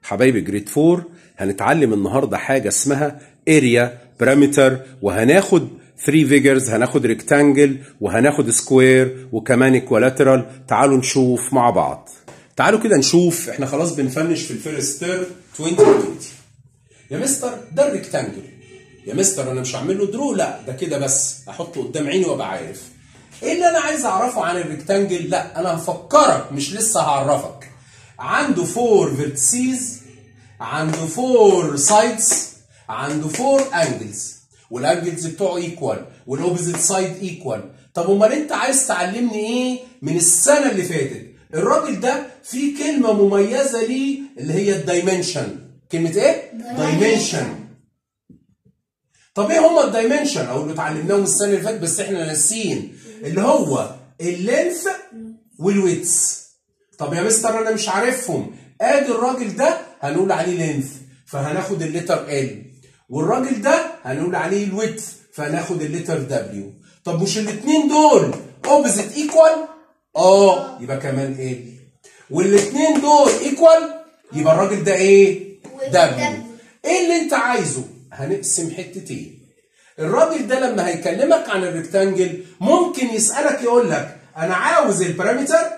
حبايبي جريد 4 هنتعلم النهارده حاجه اسمها اريا بارامتر وهناخد 3 فيجرز هناخد ريكتانجل وهناخد سكوير وكمان ايكوالاترال تعالوا نشوف مع بعض تعالوا كده نشوف احنا خلاص بنفنش في الفيرست تيرم 2020 يا مستر ده الريكتانجل يا مستر انا مش هعمل له درو لا ده كده بس احطه قدام عيني وابقى عارف ايه اللي انا عايز اعرفه عن الريكتانجل لا انا هفكرك مش لسه هعرفك عنده فور فيرتسيز عنده فور سايدز عنده فور انجلز والانجلز بتوعه ايكوال والاوبوزيت سايد ايكوال طب امال انت عايز تعلمني ايه من السنه اللي فاتت الراجل ده فيه كلمه مميزه ليه اللي هي الدايمنشن كلمه ايه دايمنشن طب ايه هما الدايمنشن او اللي اتعلمناهم السنه اللي فاتت بس احنا ناسيين اللي هو اللينث والويتس طب يا مستر انا مش عارفهم ادي الراجل ده هنقول عليه لينث فهناخد الليتر ال والراجل ده هنقول عليه الويدث فهناخد الليتر دبليو طب مش الاثنين دول اوبوزيت ايكوال اه يبقى كمان ال والاثنين دول ايكوال يبقى الراجل ده ايه دبليو ايه اللي انت عايزه هنقسم حتتين الراجل ده لما هيكلمك عن الريكتانجل ممكن يسالك يقول لك انا عاوز البارامتر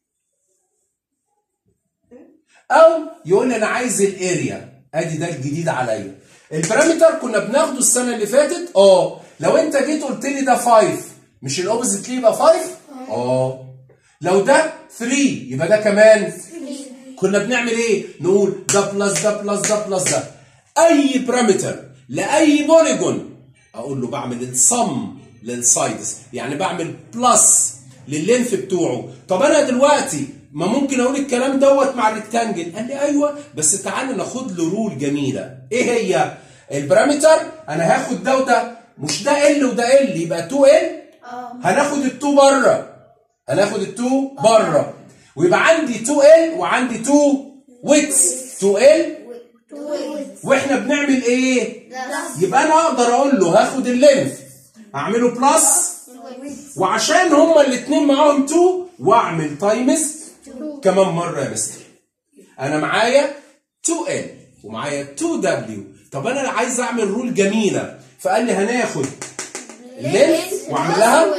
او يقول لي انا عايز الاريا ادي ده الجديد عليا البارامتر كنا بناخده السنه اللي فاتت اه لو انت جيت قلت لي ده 5 مش الاوبوزيت ليه يبقى 5 اه لو ده 3 يبقى ده كمان كنا بنعمل ايه نقول ده بلس ده بلس ده بلس ده اي بارامتر لاي بوليجون اقول له بعمل الصم للسايدز يعني بعمل بلس لللينث بتوعه طب انا دلوقتي ما ممكن اقول الكلام دوت مع الريكتانجل قال لي ايوه بس تعالى ناخد له رول جميله ايه هي البارامتر انا هاخد ده وده مش ده ال وده ال يبقى 2 ال هناخد ال2 بره هناخد ال2 بره ويبقى عندي 2 ال وعندي 2 ويتس 2 ال واحنا بنعمل ايه يبقى انا اقدر اقول له هاخد اللينث اعمله بلس وعشان هما الاثنين معاهم 2 واعمل تايمز كمان مره يا مستر انا معايا 2 ال ومعايا 2 دبليو طب انا عايز اعمل رول جميله فقال لي هناخد اللينث واعمل لها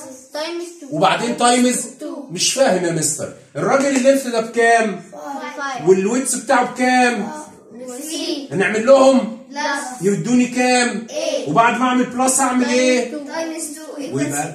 وبعدين تايمز مش فاهم يا مستر الراجل اللينث ده بكام والويتس بتاعه بكام هنعمل لهم يدوني كام وبعد ما اعمل بلس اعمل ايه ويبقى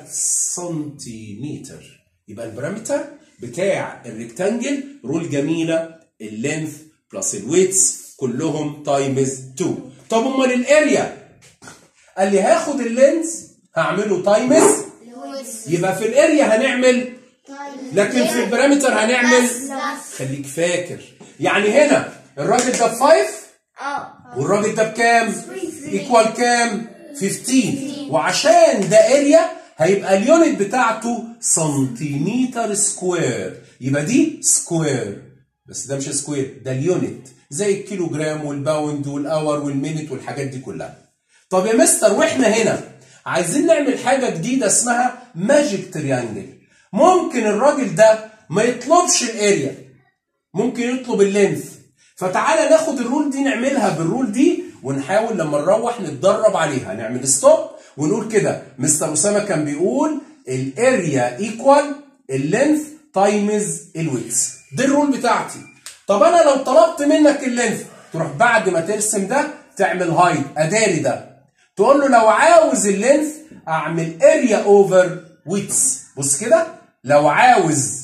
سنتيمتر يبقى البارامتر بتاع الريكتانجل رول جميله اللينث بلس الويتس كلهم تايمز 2 طب امال الاريا قال لي هاخد اللينث هعمله تايمز يبقى في الاريا هنعمل لكن في البارامتر هنعمل خليك فاكر يعني هنا الراجل ده ب 5 والراجل ده بكام؟ ايكوال كام؟ 15 وعشان ده اريا هيبقى اليونت بتاعته سنتيمتر سكوير يبقى دي سكوير بس ده مش سكوير ده اليونت زي الكيلو جرام والباوند والاور والمينت والحاجات دي كلها طب يا مستر واحنا هنا عايزين نعمل حاجه جديده اسمها ماجيك تريانجل ممكن الراجل ده ما يطلبش الاريا ممكن يطلب اللينث فتعالى ناخد الرول دي نعملها بالرول دي ونحاول لما نروح نتدرب عليها نعمل ستوب ونقول كده مستر اسامه كان بيقول الاريا ايكوال اللينث تايمز الويتس دي الرول بتاعتي طب انا لو طلبت منك اللينث تروح بعد ما ترسم ده تعمل هايد اداري ده تقول له لو عاوز اللينث اعمل اريا اوفر ويتس بص كده لو عاوز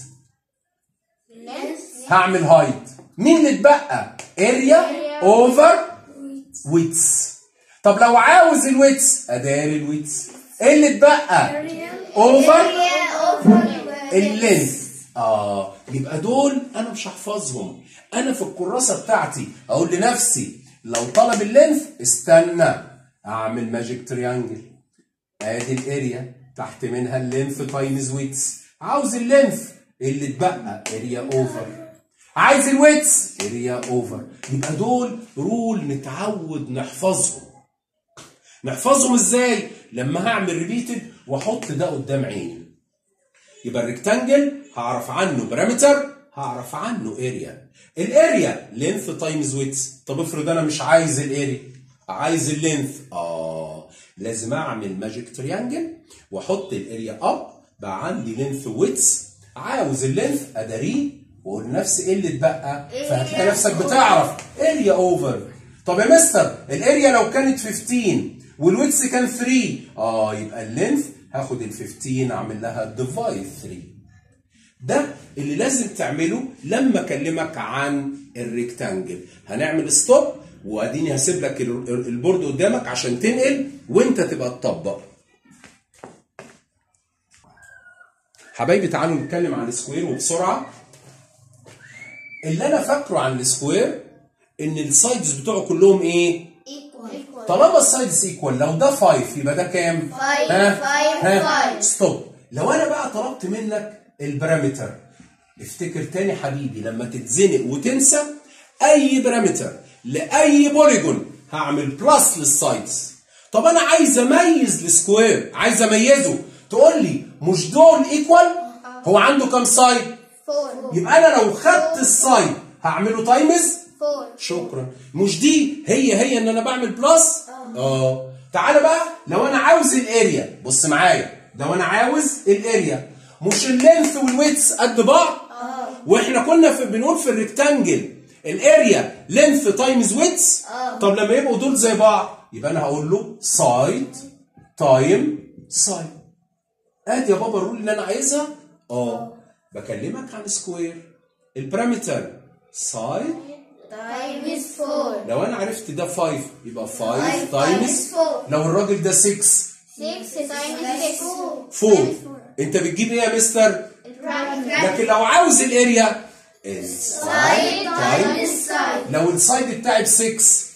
هعمل هايد مين اللي اتبقى اريا اوفر ويتس طب لو عاوز الويتس اداري الويتس ايه اللي اتبقى اوفر اللينث اه يبقى دول انا مش هحفظهم انا في الكراسه بتاعتي اقول لنفسي لو طلب اللينث استنى اعمل ماجيك تريانجل ادي الاريا تحت منها اللينث تايمز ويتس عاوز اللينث اللي اتبقى اريا اوفر عايز الويتس اريا اوفر يبقى دول رول نتعود نحفظهم نحفظهم ازاي لما هعمل ريبيتد واحط ده قدام عيني يبقى الريكتانجل هعرف عنه بارامتر هعرف عنه اريا الاريا لينث تايمز ويتس طب افرض انا مش عايز الاريا عايز اللينث اه لازم اعمل ماجيك تريانجل واحط الاريا اب بقى عندي لينث ويتس عاوز اللينث اداريه واقول لنفسي ايه اللي اتبقى فهتلاقي نفسك بتعرف اريا اوفر طب يا مستر الاريا لو كانت 15 والويتس كان 3 اه يبقى اللينث هاخد ال 15 اعمل لها ديفايد 3 ده اللي لازم تعمله لما اكلمك عن الريكتانجل هنعمل ستوب واديني هسيب لك ال- ال- البورد قدامك عشان تنقل وانت تبقى تطبق حبايبي تعالوا نتكلم عن السكوير وبسرعه اللي انا فاكره عن السكوير ان السايدز بتوعه كلهم ايه equal طالما السايدز ايكوال لو ده 5 يبقى ده كام؟ Five, ها؟ five, ها؟ five. ستوب لو انا بقى طلبت منك البارامتر افتكر تاني حبيبي لما تتزنق وتنسى اي بارامتر لاي بوليجون هعمل بلس للسايدز طب انا عايز اميز السكوير عايز اميزه تقول لي مش دول ايكوال هو عنده كام سايد four يبقى انا لو خدت السايد هعمله تايمز four شكرا مش دي هي هي ان انا بعمل بلس اه تعالى بقى لو انا عاوز الاريا بص معايا لو انا عاوز الاريا مش اللينث والويتس قد بعض واحنا كنا في بنقول في الريكتانجل الاريا لينث تايمز ويتس طب لما يبقوا دول زي بعض يبقى انا هقول له سايد تايم سايد ادي يا بابا الرول اللي انا عايزها اه بكلمك عن سكوير البارامتر سايد times four لو انا عرفت ده 5 يبقى 5 Five تايمز times four. لو الراجل ده 6 six times six 4 انت بتجيب ايه يا مستر لكن لو عاوز الاريا السايد تايمز side لو السايد بتاعي ب 6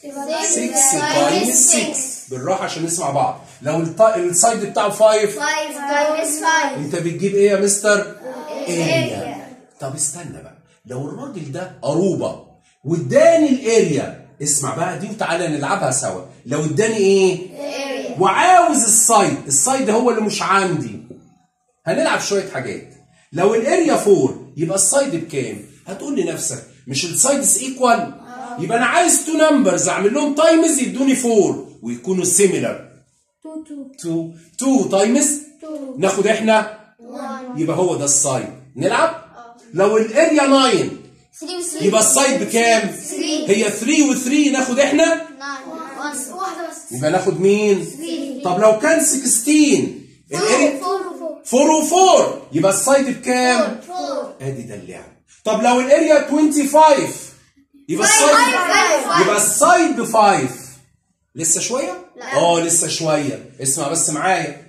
6 تايمز 6 بالراحه عشان نسمع بعض لو الت- السايد بتاعه 5 five times five انت بتجيب ايه يا مستر اريا اريا طب استنى بقى لو الراجل ده قروبه واداني الاريا اسمع بقى دي وتعالى نلعبها سوا لو اداني ايه اريا وعاوز السايد السايد هو اللي مش عندي هنلعب شويه حاجات لو الاريا 4 يبقى السايد بكام هتقول لنفسك مش السايدز ايكوال يبقى انا عايز تو نمبرز اعمل لهم تايمز يدوني 4 ويكونوا سيميلر two two 2 2 تايمز two ناخد احنا one يبقى هو ده السايد نلعب لو الاريا 9 three three يبقى السايد بكام Three. هي 3 و3 ناخد احنا nine one واحدة بس يبقى ناخد مين Three. طب لو كان 16 الاريا four four 4 و4 يبقى السايد بكام four ادي ده اللعب طب لو الاريا 25 يبقى السايد five, five. يبقى السايد ب 5 لسه شويه لا. اه لسه شويه اسمع بس معايا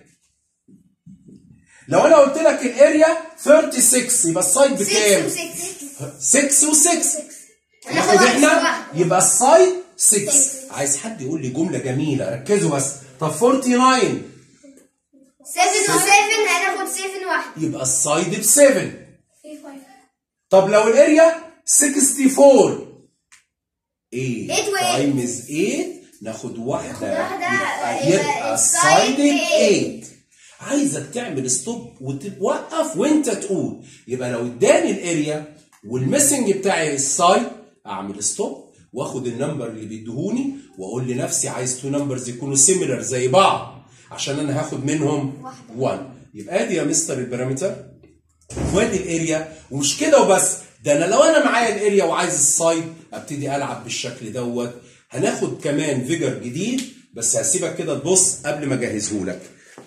لو انا قلت لك الاريا 36 يبقى السايد بكام 6 و6 ناخد احنا يبقى السايد 6 عايز حد يقول لي جمله جميله ركزوا بس طب 49 seven seven هناخد seven واحدة يبقى السايد ب 7 في five طب لو الاريا 64 8 Eight و eight. تايمز 8 ناخد واحدة واحدة، يبقى, يبقى يبقى السايد السايد eight. 8 عايزك تعمل ستوب وتوقف وانت تقول يبقى لو اداني الاريا والميسنج بتاعي السايد اعمل ستوب واخد النمبر اللي بيديهوني واقول لنفسي عايز تو نمبرز يكونوا سيميلر زي بعض عشان انا هاخد منهم 1 يبقى ادي يا مستر البارامتر وادي الاريا ومش كده وبس ده انا لو انا معايا الاريا وعايز السايد ابتدي العب بالشكل دوت هناخد كمان فيجر جديد بس هسيبك كده تبص قبل ما اجهزه لك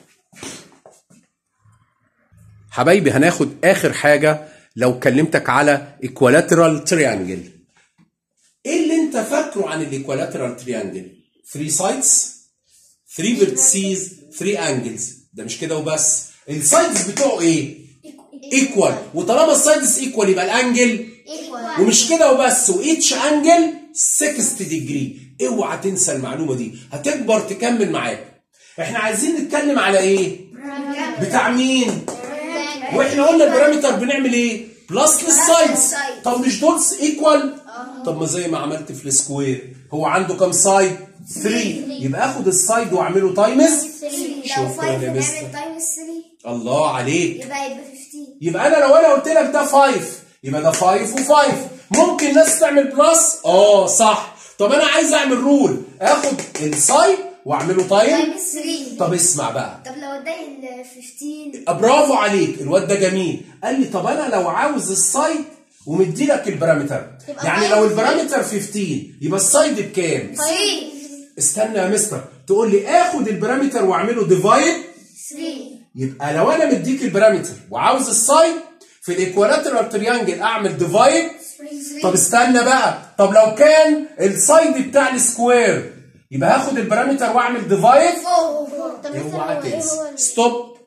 حبايبي هناخد اخر حاجه لو كلمتك على equilateral triangle ايه اللي انت فاكره عن الايكوالاترال تريانجل 3 سايدز 3 فيرتسيز 3 انجلز ده مش كده وبس السايدز بتوعه ايه ايكوال وطالما السايدز ايكوال يبقى الانجل equal ومش كده وبس وايتش انجل 60 ديجري اوعى تنسى المعلومه دي هتكبر تكمل معاك احنا عايزين نتكلم على ايه بتاع مين واحنا قلنا البارامتر بنعمل ايه بلس للسايدز طب مش دول ايكوال طب ما زي ما عملت في السكوير هو عنده كام سايد 3 يبقى اخد السايد واعمله تايمز شكرا يا مستر تايمز 3 الله عليك يبقى يبقى 15 يبقى انا لو انا قلت لك ده 5 يبقى ده 5 و5 ممكن ناس تعمل بلس اه صح طب انا عايز اعمل رول اخد السايد واعمله تايم تايمز 3 طب اسمع بقى طب لو اداني ال 15 برافو عليك الواد ده جميل قال لي طب انا لو عاوز السايد ومدي لك البارامتر يبقى يعني five لو و البارامتر 15 يبقى السايد بكام 3 استنى يا مستر تقول لي اخد البارامتر واعمله ديفايد 3 يبقى لو انا مديك البارامتر وعاوز السايد في الايكوالاترال تريانجل اعمل ديفايد طب استنى بقى طب لو كان السايد بتاع السكوير يبقى هاخد البارامتر واعمل ديفايد طب اوعى تنسى ستوب